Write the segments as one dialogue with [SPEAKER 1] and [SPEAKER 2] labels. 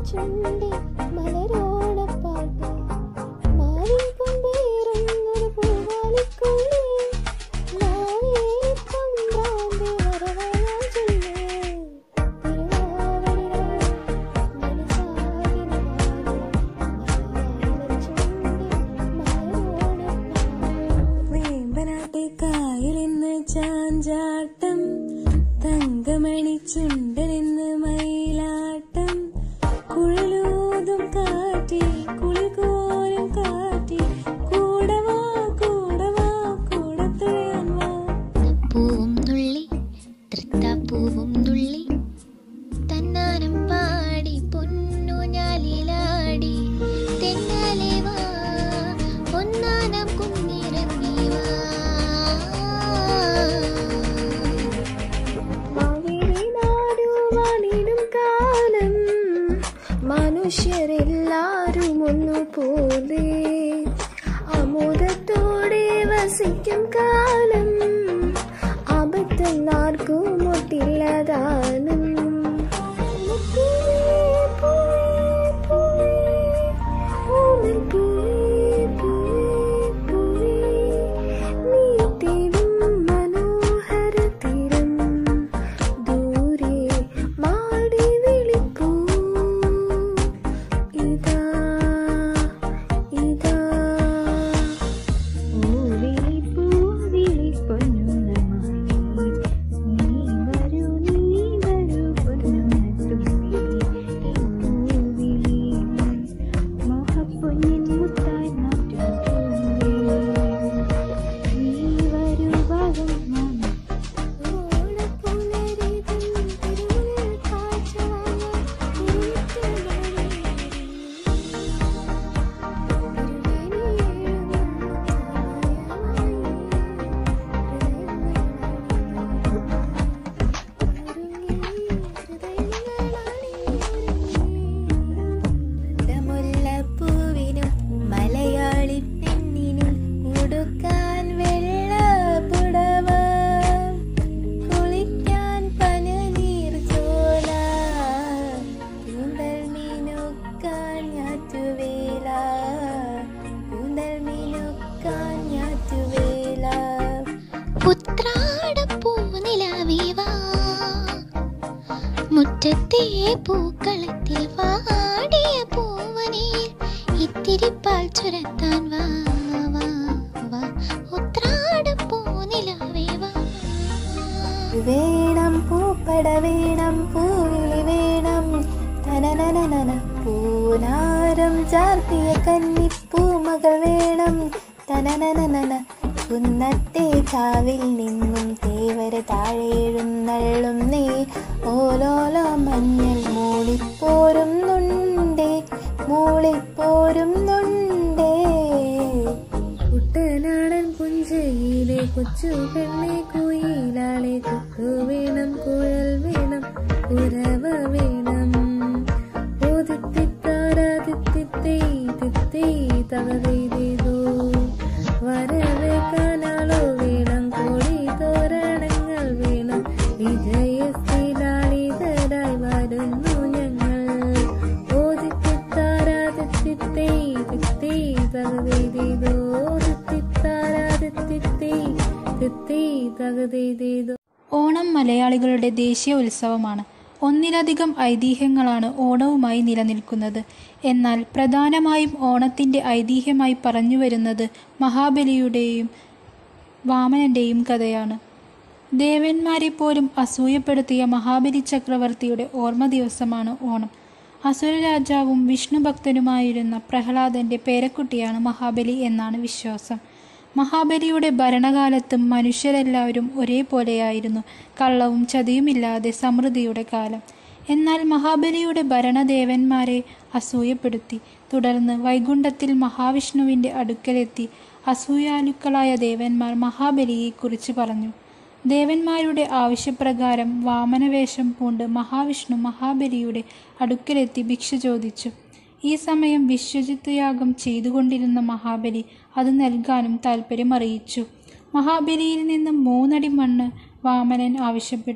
[SPEAKER 1] ചുണ്ടി മലരോണപ്പാട്ട് മാവിൻ കൊമ്പേറുന്നൊരു പൂവാലിക്കുള്ളി നാവേലി പന്ത്രാണ്ട് വരവയാ ചൊല്ലി തിരുവാവടിരാ മനസാകിനാലോ ചുണ്ടി മലരോണപ്പാട്ട്
[SPEAKER 2] വേമ്പനാട്ട് കായലിന്ന് ചാഞ്ചാട്ടം തങ്കമണി ചുണ്ടനിന്ന് മയിലാട്ടം കുഴലൂതും കാറ്റി കുളികോരും കാറ്റി കൂടവാ കൂടവാ കൂടത്തുഴയാൻ വാ
[SPEAKER 1] പൂവും നുള്ളി തൃത്താപ്പൂവും നുള്ളി തന്നാനം പാടി പൊന്നു ഞാലിലാടി തെന്നാലെ വാ ഒന്നാനം കുന്നിറങ്ങി വാ
[SPEAKER 2] മാവേലി നാടു വാണിടും കാലം മനുഷ്യരെല്ലാരും ഒന്നുപോലെ അമുദത്തോടെ വസിക്കും കാലം അബദ്ധം ആർക്കും ഒട്ടില്ലതാനും മനോഹര തീരം ദൂരെ മാടി വിളിക്കൂ ഇതാ ഇതാ പൂവിളി പൂവിളി പൊന്നുണമായി നീ വരൂ നീ വരൂ പൊന്നുണത്തുമ്പി പൂവിളി മോഹപ്പൊന്നിൻ മുത്തായി മാറ്റും പൂവിളി നീ വരൂ ഭാഗം മാമ
[SPEAKER 1] മുല്ലപ്പൂവിനും മലയാളി പെണ്ണിനും ഉടുക്കാൻ വെള്ള പുടവ കുളിക്കാൻ പനനീർ ചോല കൂന്തൽ മീനുക്കാൻ ഞാറ്റുവേല കൂന്തൽ മീനുക്കാൻ ഞാറ്റുവേല പുത്രാടപ്പൂനിലാവിവാ മുറ്റത്തെ പൂക്കളത്തിൽ വാടിയ പൂവനിൽ ഇത്തിരി പാൽ ചുരത്താൻ വാ വാ വാ ഉത്രാടപ്പൂനിലാവേ വാ
[SPEAKER 2] വേണം പൂപ്പട വേണം പൂവിളി വേണം തനനനനന പൂനാരം ചാർത്തിയ കന്നിപ്പൂമകൾ വേണം തനനനനന കുന്നത്തെ കാവിൽ നിന്നും തേവര താഴെ എഴുന്നള്ളും നീ ഓലോലോ മഞ്ഞൾ മൂളിപ്പോരുന്നുണ്ടേ മൂളിപ്പോരുന്നുണ്ടേ കുട്ടനാടൻ പുഞ്ചയിലെ കൊച്ചു പെണ്ണെ കുയിലാളെ കുത്തു വേണം കുഴൽ വേണം കുരവ വേണം ഓതിത്തിത്താരാതിത്തിത്തേ തിത്തേ തകതീതോ വരവ് കാനാളോ വേണം കോടി തോരണങ്ങൾ വേണം വിജയശ്രീലാളിതരായി വരുന്നു ഞങ്ങൾ ഓതിത്തിത്താരാതിത്തിത്തേ തിത്തേ തകതീതോ തിത്തിത്താരാതിത്തിത്തേ തിത്തേ തകതീതോ
[SPEAKER 3] ഓണം മലയാളികളുടെ ദേശീയ ഉത്സവമാണ് ഒന്നിലധികം ഐതിഹ്യങ്ങളാണ് ഓണവുമായി നിലനിൽക്കുന്നത് എന്നാൽ പ്രധാനമായും ഓണത്തിൻ്റെ ഐതിഹ്യമായി പറഞ്ഞു വരുന്നത് മഹാബലിയുടെയും വാമനൻ്റെയും കഥയാണ് ദേവന്മാരെ പോലും അസൂയപ്പെടുത്തിയ മഹാബലി ചക്രവർത്തിയുടെ ഓർമ്മ ദിവസമാണ് ഓണം അസുര രാജാവും വിഷ്ണു ഭക്തനുമായിരുന്ന പ്രഹ്ലാദന്റെ പേരക്കുട്ടിയാണ് മഹാബലി എന്നാണ് വിശ്വാസം മഹാബലിയുടെ ഭരണകാലത്തും മനുഷ്യരെല്ലാവരും ഒരേപോലെയായിരുന്നു കള്ളവും ചതിയുമില്ലാതെ സമൃദ്ധിയുടെ കാലം എന്നാൽ മഹാബലിയുടെ ഭരണദേവന്മാരെ അസൂയപ്പെടുത്തി തുടർന്ന് വൈകുണ്ഠത്തിൽ മഹാവിഷ്ണുവിൻ്റെ അടുക്കലെത്തി അസൂയാലുക്കളായ ദേവന്മാർ മഹാബലിയെക്കുറിച്ച് പറഞ്ഞു ദേവന്മാരുടെ ആവശ്യപ്രകാരം വാമനവേഷം പൂണ്ട് മഹാവിഷ്ണു മഹാബലിയുടെ അടുക്കലെത്തി ഭിക്ഷ ചോദിച്ചു ഈ സമയം വിശ്വജിത്ത് യാഗം ചെയ്തുകൊണ്ടിരുന്ന മഹാബലി അത് നൽകാനും താൽപ്പര്യം അറിയിച്ചു മഹാബലിയിൽ നിന്നും മൂന്നടി മണ്ണ് വാമനൻ ആവശ്യപ്പെട്ടു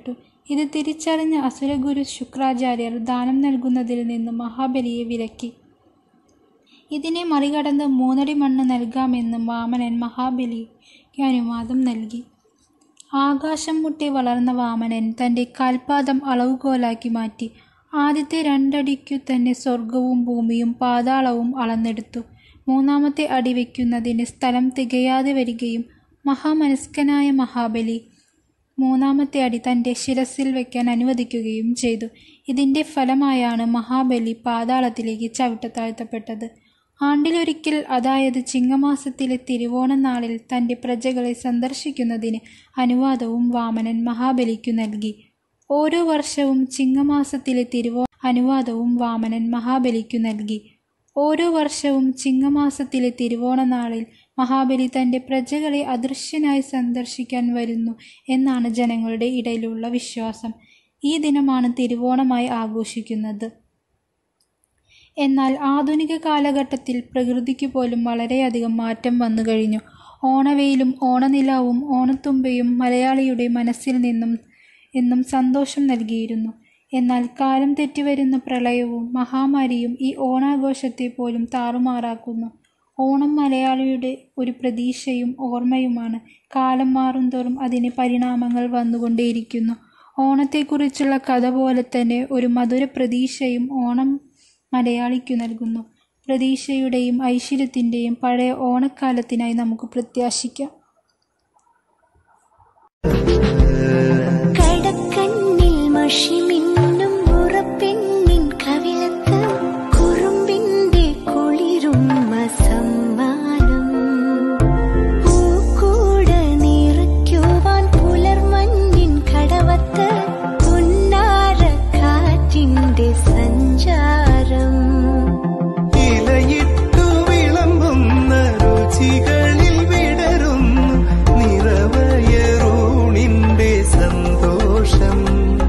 [SPEAKER 3] ഇത് തിരിച്ചറിഞ്ഞ അസുരഗുരു ശുക്രാചാര്യർ ദാനം നൽകുന്നതിൽ നിന്ന് മഹാബലിയെ വിലക്കി ഇതിനെ മറികടന്ന് മൂന്നടി മണ്ണ് നൽകാമെന്നും വാമനൻ മഹാബലിക്ക് അനുവാദം നൽകി ആകാശം മുട്ടി വളർന്ന വാമനൻ തൻ്റെ കാൽപാദം അളവുകോലാക്കി മാറ്റി ആദ്യത്തെ രണ്ടടിക്കു തന്നെ സ്വർഗവും ഭൂമിയും പാതാളവും അളന്നെടുത്തു മൂന്നാമത്തെ അടി വയ്ക്കുന്നതിന് സ്ഥലം തികയാതെ വരികയും മഹാമനസ്കനായ മഹാബലി മൂന്നാമത്തെ അടി തൻ്റെ ശിരസിൽ വയ്ക്കാൻ അനുവദിക്കുകയും ചെയ്തു ഇതിൻ്റെ ഫലമായാണ് മഹാബലി പാതാളത്തിലേക്ക് ചവിട്ടത്താഴ്ത്തപ്പെട്ടത് ആണ്ടിലൊരിക്കൽ അതായത് ചിങ്ങമാസത്തിലെ തിരുവോണ നാളിൽ തൻ്റെ പ്രജകളെ സന്ദർശിക്കുന്നതിന് അനുവാദവും വാമനൻ മഹാബലിക്കു നൽകി ഓരോ വർഷവും ചിങ്ങമാസത്തിലെ തിരുവോ അനുവാദവും വാമനൻ മഹാബലിക്കു നൽകി ഓരോ വർഷവും ചിങ്ങമാസത്തിലെ തിരുവോണ നാളിൽ മഹാബലി തൻ്റെ പ്രജകളെ അദൃശ്യനായി സന്ദർശിക്കാൻ വരുന്നു എന്നാണ് ജനങ്ങളുടെ ഇടയിലുള്ള വിശ്വാസം ഈ ദിനമാണ് തിരുവോണമായി ആഘോഷിക്കുന്നത് എന്നാൽ ആധുനിക കാലഘട്ടത്തിൽ പ്രകൃതിക്ക് പോലും വളരെയധികം മാറ്റം വന്നു കഴിഞ്ഞു ഓണവെയിലും ഓണനിലാവും ഓണത്തുമ്പയും മലയാളിയുടെ മനസ്സിൽ നിന്നും എന്നും സന്തോഷം നൽകിയിരുന്നു എന്നാൽ കാലം തെറ്റിവരുന്ന പ്രളയവും മഹാമാരിയും ഈ ഓണാഘോഷത്തെ പോലും താറുമാറാക്കുന്നു ഓണം മലയാളിയുടെ ഒരു പ്രതീക്ഷയും ഓർമ്മയുമാണ് കാലം മാറുന്തോറും അതിന് പരിണാമങ്ങൾ വന്നുകൊണ്ടേയിരിക്കുന്നു ഓണത്തെക്കുറിച്ചുള്ള കഥ പോലെ തന്നെ ഒരു മധുര പ്രതീക്ഷയും ഓണം മലയാളിക്കു നൽകുന്നു പ്രതീക്ഷയുടെയും ഐശ്വര്യത്തിൻ്റെയും പഴയ ഓണക്കാലത്തിനായി നമുക്ക് പ്രത്യാശിക്കാം
[SPEAKER 1] കടക്കണ്ണിൽ മഷിമിന്നും ഉറപ്പെണ്ണിൻ കവിളത്ത് കുറുമ്പിന്റെ കുളിരും സമ്മാനം പൂക്കൂട നിറയ്ക്കുവാൻ പുലർമഞ്ഞിൻ കടവത്ത് പുന്നാര കാറ്റിന്റെ സഞ്ചാരം
[SPEAKER 4] ഇലയിട്ടു വിളമ്പുന്ന രുചികളിൽ വിടരുന്നു നിറവയറൂണിന്റെ സന്തോഷം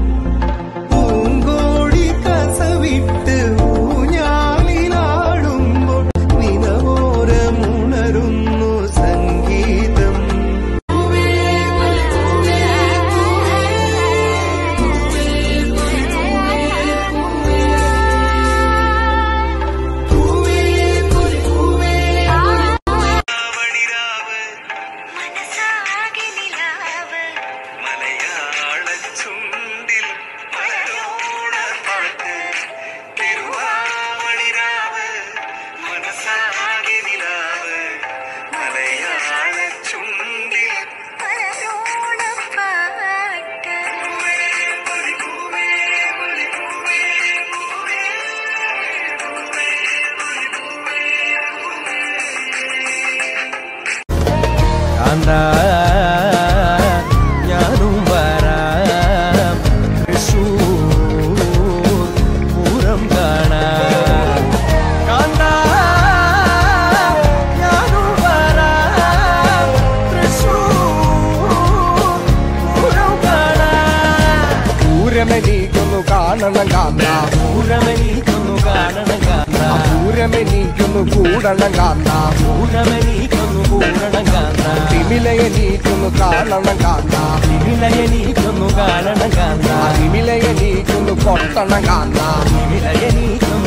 [SPEAKER 4] പൂങ്കോഴി കസവിട്ട് ഊഞ്ഞാലിലാടുമ്പോൾ നിലവോരമുണരുന്നു സംഗീതം
[SPEAKER 1] മനസ്സാകെ നിലാവ്
[SPEAKER 4] മലയാള ചുണ്ടിൽ മലരോണ പാട്ട് തിരുവാവണിരാവ് മനസ്സാകെ നിലാവ് മലയാള ചുണ്ടിൽ കാന്ത ഞാനും വരാം തൃശൂർ പൂരം കാണാൻ കാന്ത ഞാനും വരാം തൃശൂർ പൂരം കാണാൻ
[SPEAKER 5] പൂരമെനിക്കൊന്നു കാണണം കാന്ത
[SPEAKER 4] പൂരമെനിക്കൊന്നു കാണണം കാന്ത
[SPEAKER 5] പൂരമെനിക്കൊന്നു കൂടണം കാന്ത
[SPEAKER 4] പൂരമെനിക്കൊന്നു കൂടണം കാന്ത
[SPEAKER 5] തിമിലയെനിക്കൊന്നു കാണണം കാന്ത
[SPEAKER 4] വിലയെനിക്കൊന്നു കാണണം കാന്ത
[SPEAKER 5] തിമിലയെനിക്കൊന്നു കൊട്ടണം കാന്ത
[SPEAKER 4] വിലയെനിക്കൊന്നു